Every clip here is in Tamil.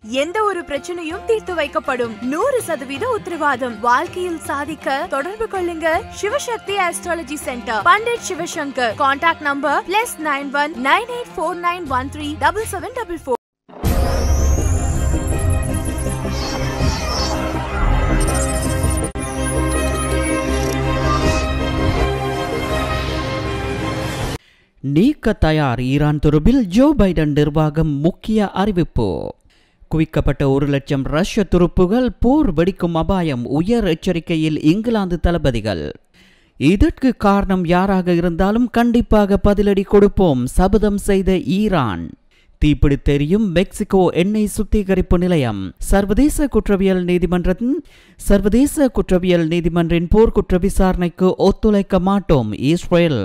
எந்த ஒரு பிரச்சனையும் தீர்த்து வைக்கப்படும் நூறு சதவீத உத்தரவாதம் வாழ்க்கையில் சாதிக்க தொடர்பு கொள்ளுங்க Sivasakthi astrology centre Pandit Sivasankar contact number plus nine one nine eight four nine one three double seven double four நீக்க தயார் ஈரான் தொடர்பில் ஜோ பைடன் நிர்வாகம் முக்கிய அறிவிப்பு குவிக்கப்பட்ட ஒரு லட்சம் ரஷ்ய துருப்புகள் போர் வெடிக்கும் அபாயம் உயர் எச்சரிக்கையில் இங்கிலாந்து தளபதிகள் இதற்கு காரணம் யாராக இருந்தாலும் கண்டிப்பாக பதிலடி கொடுப்போம் சபதம் செய்த ஈரான் தீப்பிடித்தெரியும் மெக்சிகோ எண்ணெய் சுத்திகரிப்பு நிலையம் சர்வதேச குற்றவியல் நீதிமன்றத்தின் சர்வதேச குற்றவியல் நீதிமன்றின் போர்க்குற்ற விசாரணைக்கு ஒத்துழைக்க மாட்டோம் இஸ்ரேல்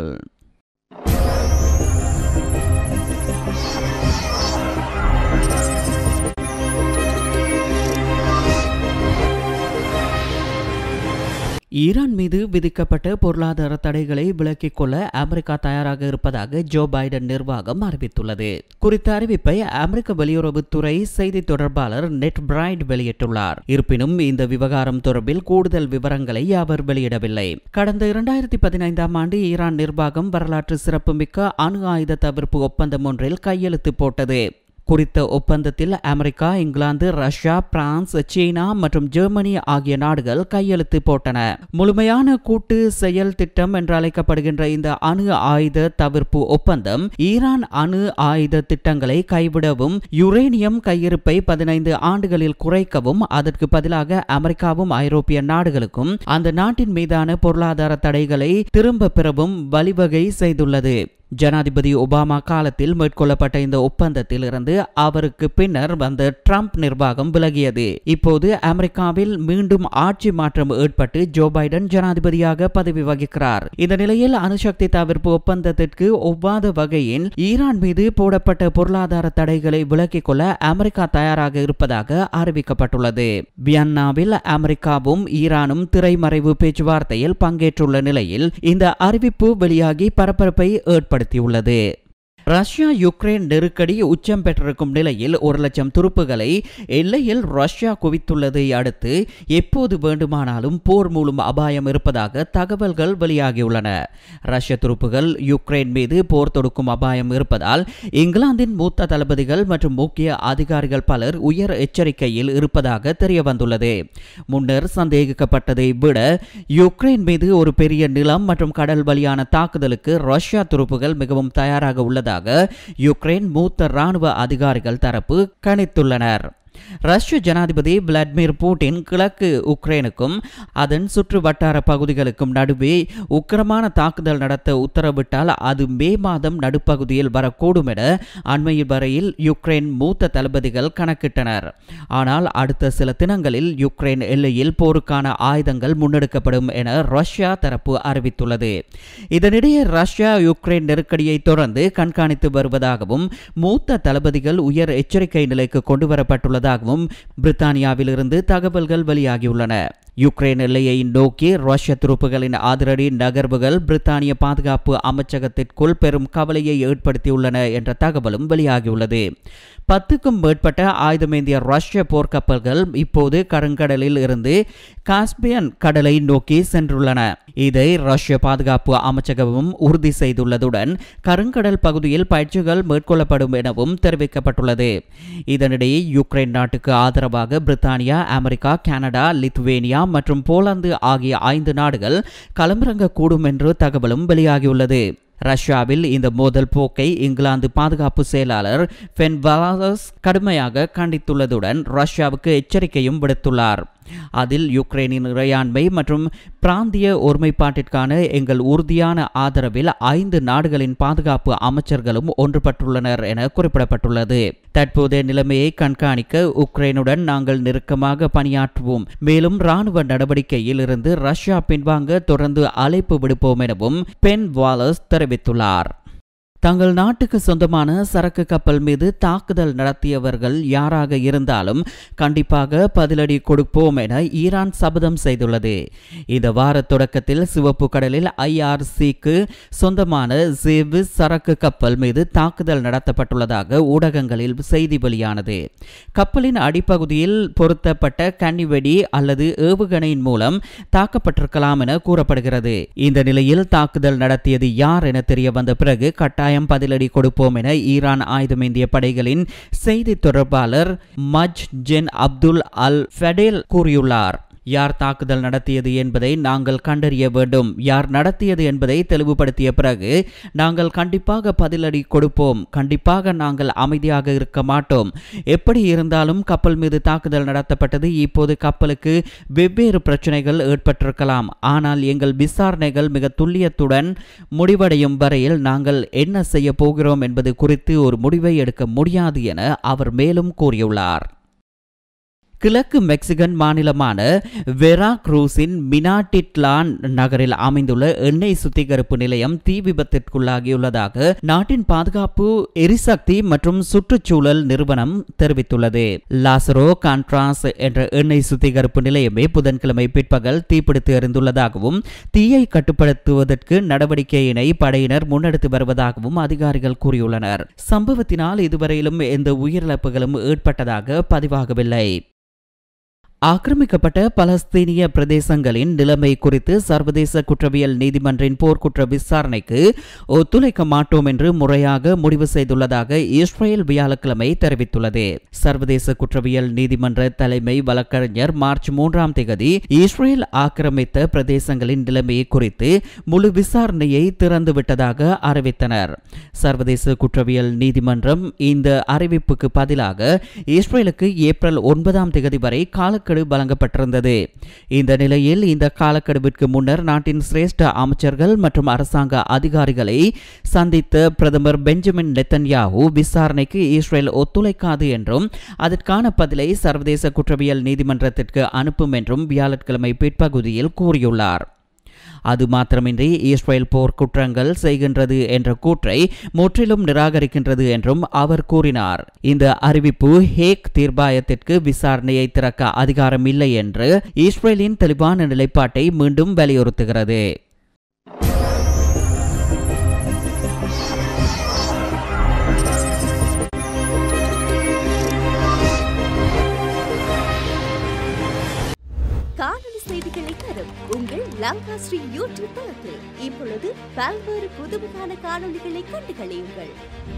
ஈரான் மீது விதிக்கப்பட்ட பொருளாதார தடைகளை விலக்கிக் கொள்ள அமெரிக்கா தயாராக இருப்பதாக ஜோ பைடன் நிர்வாகம் அறிவித்துள்ளது குறித்த அறிவிப்பை அமெரிக்க வெளியுறவுத்துறை செய்தி தொடர்பாளர் நெட் பிரைட் வெளியிட்டுள்ளார் இருப்பினும் இந்த விவகாரம் தொடர்பில் கூடுதல் விவரங்களை அவர் வெளியிடவில்லை கடந்த இரண்டாயிரத்தி பதினைந்தாம் ஆண்டு ஈரான் நிர்வாகம் வரலாற்று சிறப்புமிக்க அணு ஆயுத தவிர்ப்பு ஒப்பந்தம் ஒன்றில் கையெழுத்து போட்டது குறித்த ஒப்பந்தத்தில் America England Russia France China மற்றும் ஜெர்மனி ஆகிய நாடுகள் கையெழுத்து போட்டன முழுமையான கூட்டு செயல் திட்டம் என்று அழைக்கப்படுகின்ற இந்த அணு ஆயுத தவிர்ப்பு ஒப்பந்தம் ஈரான் அணு ஆயுத திட்டங்களை கைவிடவும் யுரேனியம் கையிருப்பை பதினைந்து ஆண்டுகளில் குறைக்கவும் அதற்கு பதிலாக அமெரிக்காவும் ஐரோப்பிய நாடுகளுக்கும் அந்த நாட்டின் மீதான பொருளாதார தடைகளை திரும்ப பெறவும் வழிவகை செய்துள்ளது ஜனாதிபதி ஒபாமா காலத்தில் மேற்கொள்ளப்பட்ட இந்த ஒப்பந்தத்தில் இருந்து அவருக்கு பின்னர் வந்த ட்ரம்ப் நிர்வாகம் விலகியது இப்போது அமெரிக்காவில் மீண்டும் ஆட்சி மாற்றம் ஏற்பட்டு ஜோ பைடன் ஜனாதிபதியாக பதவி வகிக்கிறார் இந்த நிலையில் அணுசக்தி தவிர்ப்பு ஒப்பந்தத்திற்கு ஒவ்வாத வகையில் ஈரான் மீது போடப்பட்ட பொருளாதார தடைகளை விலக்கிக் கொள்ள அமெரிக்கா தயாராக இருப்பதாக அறிவிக்கப்பட்டுள்ளது வியன்னாவில் அமெரிக்காவும் ஈரானும் திரைமறைவு பேச்சுவார்த்தையில் பங்கேற்றுள்ள நிலையில் இந்த அறிவிப்பு வெளியாகி பரபரப்பை ஏற்படுத்தி ஏற்படுத்தியுள்ளது ரஷ்யா யுக்ரைன் நெருக்கடி உச்சம் பெற்றிருக்கும் நிலையில் ஒரு லட்சம் துருப்புகளை எல்லையில் ரஷ்யா குவித்துள்ளதை அடுத்து எப்போது வேண்டுமானாலும் போர் மூலம் அபாயம் இருப்பதாக தகவல்கள் வெளியாகியுள்ளன ரஷ்ய துருப்புகள் யுக்ரைன் மீது போர் தொடுக்கும் அபாயம் இருப்பதால் இங்கிலாந்தின் மூத்த தளபதிகள் மற்றும் முக்கிய அதிகாரிகள் பலர் உயர் எச்சரிக்கையில் இருப்பதாக தெரிய வந்துள்ளது முன்னர் சந்தேகிக்கப்பட்டதை விட யுக்ரைன் மீது ஒரு பெரிய நிலம் மற்றும் கடல் வழியான தாக்குதலுக்கு ரஷ்யா துருப்புகள் மிகவும் தயாராக உள்ளதாக உள்ளதாக யுக்ரைன் மூத்த ராணுவ அதிகாரிகள் தரப்பு கணித்துள்ளனர் ரஷ்ய ஜனாதிபதி விளாடிமிர் புட்டின் கிழக்கு உக்ரைனுக்கும் அதன் சுற்று வட்டார பகுதிகளுக்கும் நடுவே உக்கிரமான தாக்குதல் நடத்த உத்தரவிட்டால் அது மே மாதம் நடுப்பகுதியில் வரக்கூடும் என அண்மையில் வரையில் யுக்ரைன் மூத்த தளபதிகள் கணக்கிட்டனர் ஆனால் அடுத்த சில தினங்களில் யுக்ரைன் எல்லையில் போருக்கான ஆயுதங்கள் முன்னெடுக்கப்படும் என ரஷ்யா தரப்பு அறிவித்துள்ளது இதனிடையே ரஷ்யா யுக்ரைன் நெருக்கடியை தொடர்ந்து கண்காணித்து வருவதாகவும் மூத்த தளபதிகள் உயர் எச்சரிக்கை நிலைக்கு கொண்டு வரப்பட்டுள்ளதாக உள்ளதாகவும் பிரித்தானியாவிலிருந்து தகவல்கள் வெளியாகியுள்ளன யுக்ரைன் எல்லையை நோக்கி ரஷ்ய துருப்புகளின் அதிரடி நகர்வுகள் பிரித்தானிய பாதுகாப்பு அமைச்சகத்திற்குள் பெரும் கவலையை ஏற்படுத்தியுள்ளன என்ற தகவலும் வெளியாகியுள்ளது பத்துக்கும் மேற்பட்ட ஆயுதமேந்திய ரஷ்ய போர்க்கப்பல்கள் இப்போது கருங்கடலில் இருந்து காஸ்பியன் கடலை நோக்கி சென்றுள்ளன இதை ரஷ்ய பாதுகாப்பு அமைச்சகமும் உறுதி செய்துள்ளதுடன் கருங்கடல் பகுதியில் பயிற்சிகள் மேற்கொள்ளப்படும் எனவும் தெரிவிக்கப்பட்டுள்ளது இதனிடையே யுக்ரைன் நாட்டுக்கு ஆதரவாக பிரித்தானியா அமெரிக்கா கனடா லித்துவேனியா மற்றும் போலாந்து ஆகிய ஐந்து நாடுகள் களமிறங்கக்கூடும் என்று தகவலும் வெளியாகியுள்ளது ரஷ்யாவில் இந்த மோதல் போக்கை இங்கிலாந்து பாதுகாப்பு செயலாளர் ஃபென் வாலஸ் கடுமையாக கண்டித்துள்ளதுடன் ரஷ்யாவுக்கு எச்சரிக்கையும் விடுத்துள்ளார் அதில் யுக்ரைனின் இறையாண்மை மற்றும் பிராந்திய ஒருமைப்பாட்டிற்கான எங்கள் உறுதியான ஆதரவில் ஐந்து நாடுகளின் பாதுகாப்பு அமைச்சர்களும் ஒன்றுபட்டுள்ளனர் என குறிப்பிடப்பட்டுள்ளது தற்போதைய நிலைமையை கண்காணிக்க உக்ரைனுடன் நாங்கள் நெருக்கமாக பணியாற்றுவோம் மேலும் ராணுவ நடவடிக்கையில் இருந்து ரஷ்யா பின்வாங்க தொடர்ந்து அழைப்பு விடுப்போம் எனவும் பென் வாலஸ் தெரிவித்துள்ளார் தங்கள் நாட்டுக்கு சொந்தமான சரக்கு கப்பல் மீது தாக்குதல் நடத்தியவர்கள் யாராக இருந்தாலும் கண்டிப்பாக பதிலடி கொடுப்போம் என ஈரான் சபதம் செய்துள்ளது இந்த வார தொடக்கத்தில் சிவப்பு கடலில் ஐஆர்சிக்கு சொந்தமான ஜேவிஸ் சரக்கு கப்பல் மீது தாக்குதல் நடத்தப்பட்டுள்ளதாக ஊடகங்களில் செய்தி வெளியானது கப்பலின் அடிப்பகுதியில் பொருத்தப்பட்ட கன்னிவெடி அல்லது ஏவுகணையின் மூலம் தாக்கப்பட்டிருக்கலாம் என கூறப்படுகிறது இந்த நிலையில் தாக்குதல் நடத்தியது யார் என தெரிய வந்த பிறகு கட்டாயம் பதிலடி கொடுப்போம் என ஈரான் ஆயுதமேந்திய படைகளின் செய்தி தொடர்பாளர் மஜ் ஜென் அப்துல் அல் ஃபெடேல் கூறியுள்ளார் யார் தாக்குதல் நடத்தியது என்பதை நாங்கள் கண்டறிய வேண்டும் யார் நடத்தியது என்பதை தெளிவுபடுத்திய பிறகு நாங்கள் கண்டிப்பாக பதிலடி கொடுப்போம் கண்டிப்பாக நாங்கள் அமைதியாக இருக்க மாட்டோம் எப்படி இருந்தாலும் கப்பல் மீது தாக்குதல் நடத்தப்பட்டது இப்போது கப்பலுக்கு வெவ்வேறு பிரச்சனைகள் ஏற்பட்டிருக்கலாம் ஆனால் எங்கள் விசாரணைகள் மிக துல்லியத்துடன் முடிவடையும் வரையில் நாங்கள் என்ன செய்ய போகிறோம் என்பது குறித்து ஒரு முடிவை எடுக்க முடியாது என அவர் மேலும் கூறியுள்ளார் கிழக்கு மெக்சிகன் மாநிலமான வெரா குரூஸின் மினாட்டிட்லான் நகரில் அமைந்துள்ள எண்ணெய் சுத்திகரிப்பு நிலையம் தீ விபத்திற்குள்ளாகியுள்ளதாக நாட்டின் பாதுகாப்பு எரிசக்தி மற்றும் சுற்றுச்சூழல் நிறுவனம் தெரிவித்துள்ளது லாசரோ கான்ட்ராஸ் என்ற எண்ணெய் சுத்திகரிப்பு நிலையமே புதன்கிழமை பிற்பகல் தீப்பிடித்து எறிந்துள்ளதாகவும் தீயை கட்டுப்படுத்துவதற்கு நடவடிக்கையினை படையினர் முன்னெடுத்து வருவதாகவும் அதிகாரிகள் கூறியுள்ளனர் சம்பவத்தினால் இதுவரையிலும் எந்த உயிரிழப்புகளும் ஏற்பட்டதாக பதிவாகவில்லை ஆக்கிரமிக்கப்பட்ட பலஸ்தீனிய பிரதேசங்களின் நிலைமை குறித்து சர்வதேச குற்றவியல் நீதிமன்றின் போர்க்குற்ற விசாரணைக்கு ஒத்துழைக்க மாட்டோம் என்று முறையாக முடிவு செய்துள்ளதாக இஸ்ரேல் வியாழக்கிழமை தெரிவித்துள்ளது சர்வதேச குற்றவியல் நீதிமன்ற தலைமை வழக்கறிஞர் மார்ச் மூன்றாம் தேதி இஸ்ரேல் ஆக்கிரமித்த பிரதேசங்களின் நிலைமை குறித்து முழு விசாரணையை திறந்துவிட்டதாக அறிவித்தனர் சர்வதேச குற்றவியல் நீதிமன்றம் இந்த அறிவிப்புக்கு பதிலாக இஸ்ரேலுக்கு ஏப்ரல் ஒன்பதாம் தேதி வரை கால காலக்கெடு வழங்கப்பட்டிருந்தது இந்த நிலையில் இந்த காலக்கெடுவிற்கு முன்னர் நாட்டின் சிரேஷ்ட அமைச்சர்கள் மற்றும் அரசாங்க அதிகாரிகளை சந்தித்த பிரதமர் பெஞ்சமின் நெத்தன்யாஹூ விசாரணைக்கு இஸ்ரேல் ஒத்துழைக்காது என்றும் அதற்கான பதிலை சர்வதேச குற்றவியல் நீதிமன்றத்திற்கு அனுப்பும் என்றும் வியாழக்கிழமை பிற்பகுதியில் கூறியுள்ளார் அது மாத்திரமின்றி இஸ்ரேல் போர் குற்றங்கள் செய்கின்றது என்ற கூற்றை முற்றிலும் நிராகரிக்கின்றது என்றும் அவர் கூறினார் இந்த அறிவிப்பு ஹேக் தீர்ப்பாயத்திற்கு விசாரணையை திறக்க அதிகாரம் இல்லை என்று இஸ்ரேலின் தெளிவான நிலைப்பாட்டை மீண்டும் வலியுறுத்துகிறது காணொலி செய்திகளை தரும் உங்கள் லங்கா ஸ்ரீ யூடியூப் தளத்தில் இப்பொழுது பல்வேறு புதுமையான காணொளிகளை கண்டு களியுங்கள்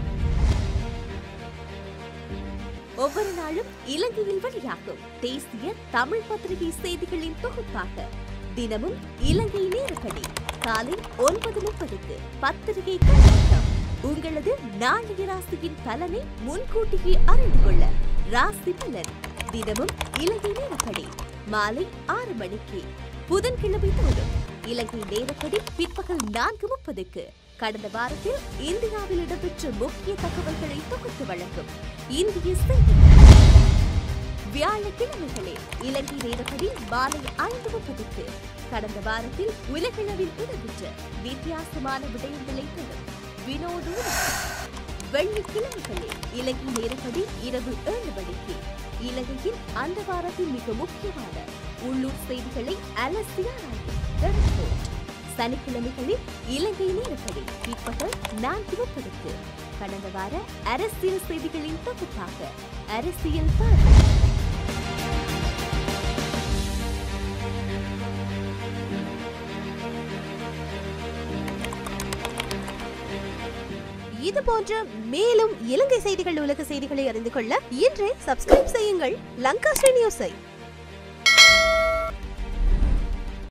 ஒவ்வொரு நாளும் இலங்கையில் வெளியாகும் தேசிய தமிழ் பத்திரிகை செய்திகளின் தொகுப்பாக தினமும் இலங்கை நேரப்படி காலை ஒன்பது முப்பதுக்கு பத்திரிகை கண்ணோட்டம் உங்களது நாளைய ராசியின் பலனை முன்கூட்டியே அறிந்து கொள்ள ராசி பலன் தினமும் இலங்கை நேரப்படி மாலை ஆறு மணிக்கு புதன்கிழமை தோறும் இலங்கை நேரப்படி பிற்பகல் நான்கு முப்பதுக்கு கடந்த வாரத்தில் இந்தியாவில் இடம்பெற்ற முக்கிய தகவல்களை தொகுத்து வழங்கும் இந்திய செய்திகள் வியாழக்கிழமைகளில் இலங்கை நேரப்படி மாலை ஐந்து முப்பதுக்கு கடந்த வாரத்தில் உலகளவில் இடம்பெற்ற வித்தியாசமான விடயங்களை தரும் வினோத வெள்ளிக்கிழமைகளில் இலங்கை நேரப்படி இரவு ஏழு மணிக்கு இலங்கையின் அந்த வாரத்தின் மிக முக்கியமான உள்ளூர் செய்திகளை அலசி ஆராயும் The Report. சனிக்கிழமைகளில் இலங்கை நேரப்படி பிற்பகல் நான்கு முப்பதுக்கு கடந்த வார அரசியல் செய்திகளின் தொகுப்பாக அரசியல் பார்வை இது போன்ற மேலும் இலங்கை செய்திகள் உலக செய்திகளை அறிந்து கொள்ள இன்றே சப்ஸ்கிரைப் செய்யுங்கள் லங்கா ஸ்ரீ நியூஸை